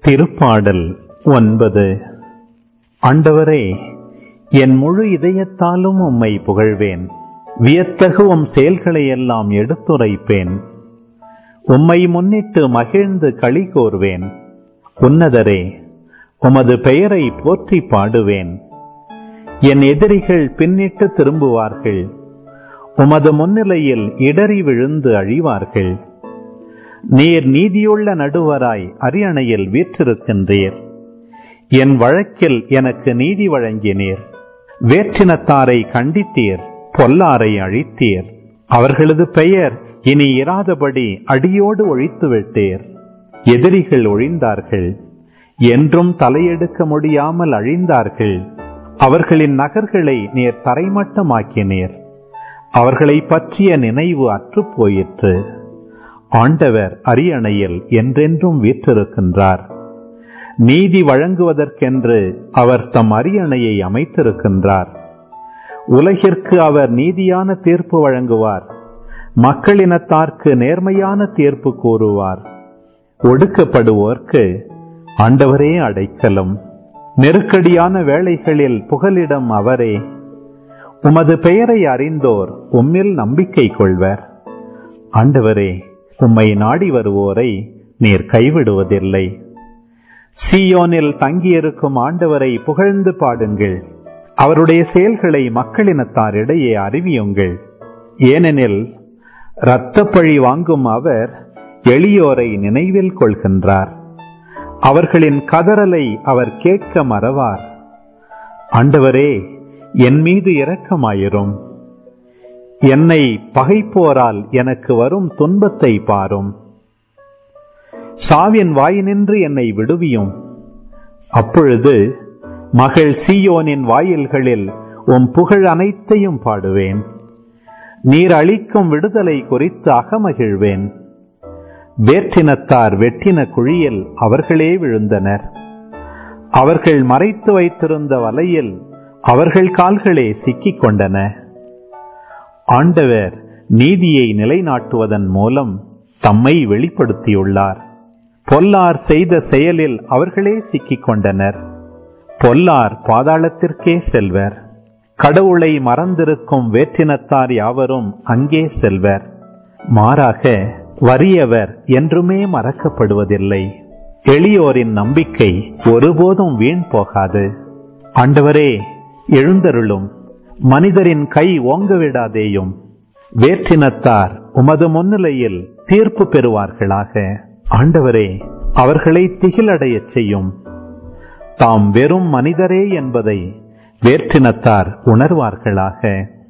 திருப்பாடல் ஒன்பது ஆண்டவரே என் முழு இதயத்தாலும் உம்மை புகழ்வேன் வியத்தகு உம் செயல்களையெல்லாம் எடுத்துரைப்பேன் உம்மை முன்னிட்டு மகிழ்ந்து களி கோர்வேன் உன்னதரே உமது பெயரை போற்றி பாடுவேன் என் எதிரிகள் பின்னிட்டு திரும்புவார்கள் உமது முன்னிலையில் இடறி விழுந்து அழிவார்கள் நீர் நீதியுள்ள நடுவராய் அரியணையில் வீற்றிருக்கின்றீர் என் வழக்கில் எனக்கு நீதி வழங்கினீர் வேற்றினத்தாரை கண்டித்தீர் பொல்லாரை அழித்தீர் அவர்களது பெயர் இனி இராதபடி அடியோடு ஒழித்து விட்டீர் எதிரிகள் ஒழிந்தார்கள் என்றும் தலையெடுக்க முடியாமல் அழிந்தார்கள் அவர்களின் நகர்களை நீர் தரைமட்டமாக்கினீர் அவர்களை பற்றிய நினைவு அற்றுப் போயிற்று ஆண்டவர் அரியணையில் என்றென்றும் வீற்றிருக்கின்றார் நீதி வழங்குவதற்கென்று அவர் தம் அரியணையை அமைத்திருக்கின்றார் உலகிற்கு அவர் நீதியான தீர்ப்பு வழங்குவார் மக்களினத்தார்க்கு நேர்மையான தீர்ப்பு கூறுவார் ஒடுக்கப்படுவோர்க்கு ஆண்டவரே அடைக்கலம் நெருக்கடியான வேளைகளில் புகலிடம் அவரே உமது பெயரை அறிந்தோர் உம்மில் நம்பிக்கை கொள்வர் ஆண்டவரே உம்மை நாடி வருவோரை நீர் கைவிடுவதில்லை சியோனில் தங்கியிருக்கும் ஆண்டவரை புகழ்ந்து பாடுங்கள் அவருடைய செயல்களை மக்களினத்தாரிடையே அறிவியுங்கள் ஏனெனில் இரத்தப்பழி வாங்கும் அவர் எளியோரை நினைவில் கொள்கின்றார் அவர்களின் கதறலை அவர் கேட்க மறவார் ஆண்டவரே என் மீது இரக்கமாயிரும் என்னை பகைப்போரால் எனக்கு வரும் துன்பத்தை பாரும் சாவின் வாயினின்று என்னை விடுவியும் அப்பொழுது மகள் சீயோனின் வாயில்களில் உம் புகழ் அனைத்தையும் பாடுவேன் நீர் அளிக்கும் விடுதலை குறித்து அகமகிழ்வேன் வேற்றினத்தார் வெட்டின குழியில் அவர்களே விழுந்தனர் அவர்கள் மறைத்து வைத்திருந்த வலையில் அவர்கள் கால்களே சிக்கிக் கொண்டன ஆண்டவர் நீதியை நிலைநாட்டுவதன் மூலம் தம்மை வெளிப்படுத்தியுள்ளார் பொல்லார் செய்த செயலில் அவர்களே சிக்கிக் கொண்டனர் பொல்லார் பாதாளத்திற்கே செல்வர் கடவுளை மறந்திருக்கும் வேற்றினத்தார் யாவரும் அங்கே செல்வர் மாறாக வறியவர் என்றுமே மறக்கப்படுவதில்லை எளியோரின் நம்பிக்கை ஒருபோதும் வீண் போகாது ஆண்டவரே எழுந்தருளும் மனிதரின் கை ஓங்க விடாதேயும் வேற்றினத்தார் உமது முன்னிலையில் தீர்ப்பு பெறுவார்களாக ஆண்டவரே அவர்களை திகிலடையச் செய்யும் தாம் வெறும் மனிதரே என்பதை வேற்றினத்தார் உணர்வார்களாக